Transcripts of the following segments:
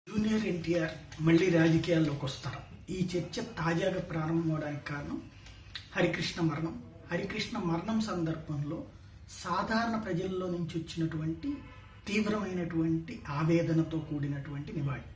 junior NTR మళ్ళీ రాజకీయాల్లోకి వస్తారు ఈ చర్చ తాజాగా ప్రారంభమవడానికి కారణం హరికృష్ణ మరణం హరికృష్ణ మరణం సందర్భంలో సాధారణ ప్రజల్లో నుంచి వచ్చినటువంటి తీవ్రమైనటువంటి ఆవేదనతో కూడినటువంటి నివాళి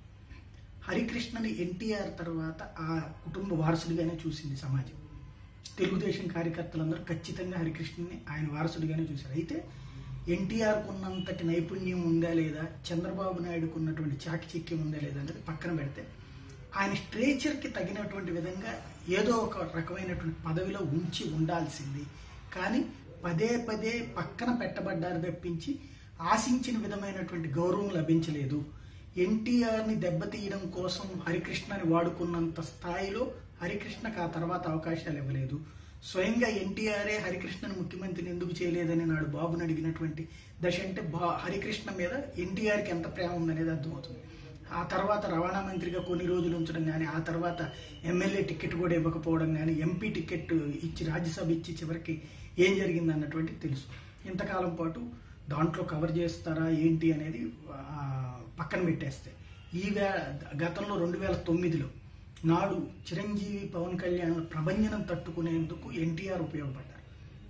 హరికృష్ణని ఎన్టీఆర్ తర్వాత ఆ కుటుంబ వారసుడిగానే చూసింది సమాజం తెలుగుదేశం కార్యకర్తలందరూ ఖచ్చితంగా హరికృష్ణని ఆయన వారసుడిగానే చూశారు అయితే ఎన్టీఆర్కు ఉన్నంతటి నైపుణ్యం ఉందా లేదా చంద్రబాబు నాయుడుకు ఉన్నటువంటి చాకచక్యం ఉందా లేదా అనేది పక్కన పెడితే ఆయన స్ట్రేచర్కి తగినటువంటి విధంగా ఏదో ఒక రకమైనటువంటి పదవిలో ఉంచి ఉండాల్సింది కానీ పదే పదే పక్కన పెట్టబడ్డారు తప్పించి ఆశించిన విధమైనటువంటి గౌరవం లభించలేదు ఎన్టీఆర్ని దెబ్బతీయడం కోసం హరికృష్ణని వాడుకున్నంత స్థాయిలో హరికృష్ణకు ఆ తర్వాత అవకాశాలు ఇవ్వలేదు స్వయంగా ఎన్టీఆరే హరికృష్ణను ముఖ్యమంత్రిని ఎందుకు చేయలేదని నాడు బాబుని అడిగినటువంటి దశ అంటే బా హరికృష్ణ మీద ఎన్టీఆర్కి ఎంత ప్రేమ ఉందనేది అర్థమవుతుంది ఆ తర్వాత రవాణా మంత్రిగా కొన్ని రోజులు ఉంచడం కానీ ఆ తర్వాత ఎమ్మెల్యే టికెట్ కూడా ఇవ్వకపోవడం కానీ ఎంపీ టికెట్ ఇచ్చి రాజ్యసభ ఇచ్చి చివరికి ఏం జరిగింది అన్నటువంటి తెలుసు ఇంతకాలం పాటు దాంట్లో కవర్ చేస్తారా ఏంటి అనేది ఆ, పక్కన పెట్టేస్తే ఈ వే గతంలో రెండు వేల తొమ్మిదిలో నాడు చిరంజీవి పవన్ కళ్యాణ్ ప్రభంజనం తట్టుకునేందుకు ఎన్టీఆర్ ఉపయోగపడ్డారు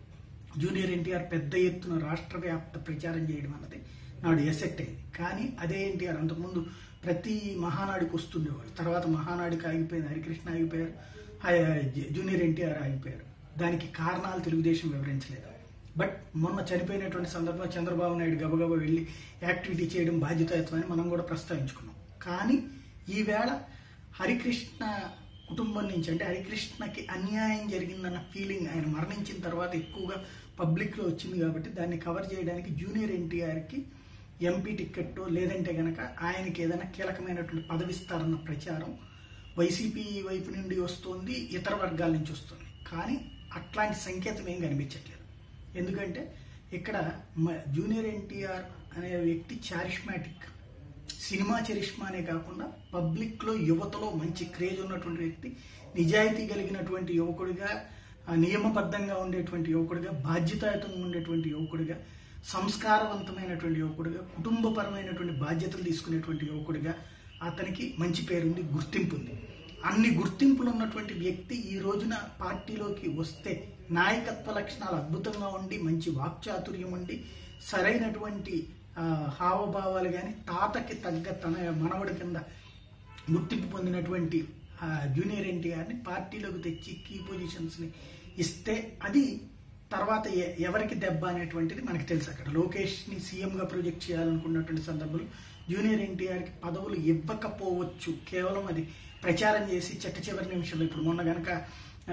జూనియర్ ఎన్టీఆర్ పెద్ద ఎత్తున రాష్ట్ర వ్యాప్త ప్రచారం చేయడం అన్నది నాడు ఎసెక్ట్ అయింది కానీ అదే ఎన్టీఆర్ అంతకుముందు ప్రతి మహానాడికి వస్తుండేవాడు తర్వాత మహానాడికి ఆగిపోయింది హరికృష్ణ ఆగిపోయారు హై- జూనియర్ ఎన్టీఆర్ ఆగిపోయారు దానికి కారణాలు తెలుగుదేశం వివరించలేదు బట్ మొన్న చనిపోయినటువంటి సందర్భంలో చంద్రబాబు నాయుడు గబగబా వెళ్ళి యాక్టివిటీ చేయడం బాధ్యతాయుతమని మనం కూడా ప్రస్తావించుకున్నాం కానీ ఈవేళ హరికృష్ణ కుటుంబం నుంచి అంటే హరికృష్ణకి అన్యాయం జరిగిందన్న ఫీలింగ్ ఆయన మరణించిన తర్వాత ఎక్కువగా పబ్లిక్లో వచ్చింది కాబట్టి దాన్ని కవర్ చేయడానికి జూనియర్ ఎన్టీఆర్కి ఎంపీ టికెట్ లేదంటే గనక ఆయనకి ఏదైనా కీలకమైనటువంటి పదవిస్తారన్న ప్రచారం వైసీపీ వైపు నుండి వస్తుంది ఇతర వర్గాల నుంచి వస్తుంది కానీ అట్లాంటి సంకేతం ఏం కనిపించట్లేదు ఎందుకంటే ఇక్కడ మ- జూనియర్ ఎన్టీఆర్ అనే వ్యక్తి చారిష్మాటిక్ సినిమా చరిష్మానే కాకుండా పబ్లిక్లో యువతలో మంచి క్రేజ్ ఉన్నటువంటి వ్యక్తి నిజాయితీ కలిగినటువంటి యువకుడిగా ఆ, నియమబద్ధంగా ఉండేటువంటి యువకుడిగా బాధ్యతాయుతంగా ఉండేటువంటి యువకుడిగా సంస్కారవంతమైనటువంటి యువకుడిగా కుటుంబపరమైనటువంటి బాధ్యతలు తీసుకునేటువంటి యువకుడిగా అతనికి మంచి పేరుంది గుర్తింపు ఉంది అన్ని గుర్తింపులు ఉన్నటువంటి వ్యక్తి ఈ రోజున పార్టీలోకి వస్తే నాయకత్వ లక్షణాలు అద్భుతంగా ఉండి మంచి వాక్చాతుర్యం ఉండి సరైనటువంటి ఆ, హావభావాలు కానీ తాతకి తగ్గ తన మనవడి కింద గుర్తింపు పొందినటువంటి ఆ, జూనియర్ ఎన్టీఆర్ని పార్టీలోకి తెచ్చి కీ పొజిషన్స్ని ఇస్తే అది తర్వాత ఎ- ఎవరికి దెబ్బ అనేటువంటిది మనకి తెలుసు అక్కడ లోకేష్ని సీఎంగా ప్రొజెక్ట్ చేయాలనుకున్నటువంటి సందర్భంలో జూనియర్ ఎన్టీఆర్కి పదవులు ఇవ్వకపోవచ్చు కేవలం అది ప్రచారం చేసి చెట్ట చివరి నిమిషంలో ఇప్పుడు మొన్న గనక ఆ,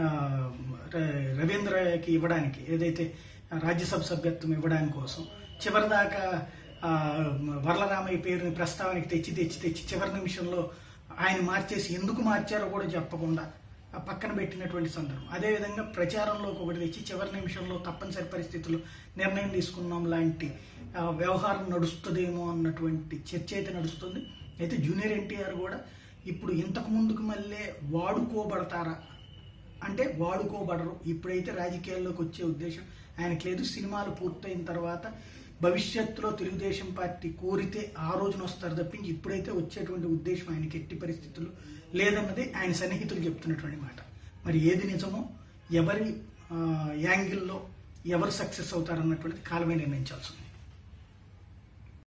ర- రవీంద్రకి ఇవ్వడానికి ఏదైతే రాజ్యసభ సభ్యత్వం ఇవ్వడానికి కోసం చివరిదాకా ఆ, వరలరామయ్య పేరుని ప్రస్తావనకి తెచ్చి తెచ్చి తెచ్చి చివరి నిమిషంలో ఆయన మార్చేసి ఎందుకు మార్చారో కూడా చెప్పకుండా ఆ పక్కన పెట్టినటువంటి సందర్భం అదేవిధంగా ప్రచారంలోకి ఒకటి తెచ్చి చివరి నిమిషంలో తప్పనిసరి పరిస్థితుల్లో నిర్ణయం తీసుకున్నాం లాంటి ఆ, వ్యవహారం నడుస్తుందేమో అన్నటువంటి చర్చ అయితే నడుస్తుంది అయితే జూనియర్ ఎన్టీఆర్ కూడా ఇప్పుడు ఇంతకు ముందుకు మళ్ళీ వాడుకోబడతారా అంటే వాడుకోబడరు ఇప్పుడైతే రాజకీయాల్లోకి వచ్చే ఉద్దేశం ఆయనకి లేదు సినిమాలు పూర్తయిన తర్వాత భవిష్యత్తులో తెలుగుదేశం పార్టీ కోరితే ఆ రోజున వస్తారు తప్పించి ఇప్పుడైతే వచ్చేటువంటి ఉద్దేశం ఆయనకి ఎట్టి పరిస్థితుల్లో లేదన్నది ఆయన సన్నిహితులు చెప్తున్నటువంటి మాట మరి ఏది నిజమో ఎవరి ఆ, యాంగిల్లో ఎవరు సక్సెస్ అవుతారన్నటువంటిది కాలమే నిర్ణయించాల్సి ఉంది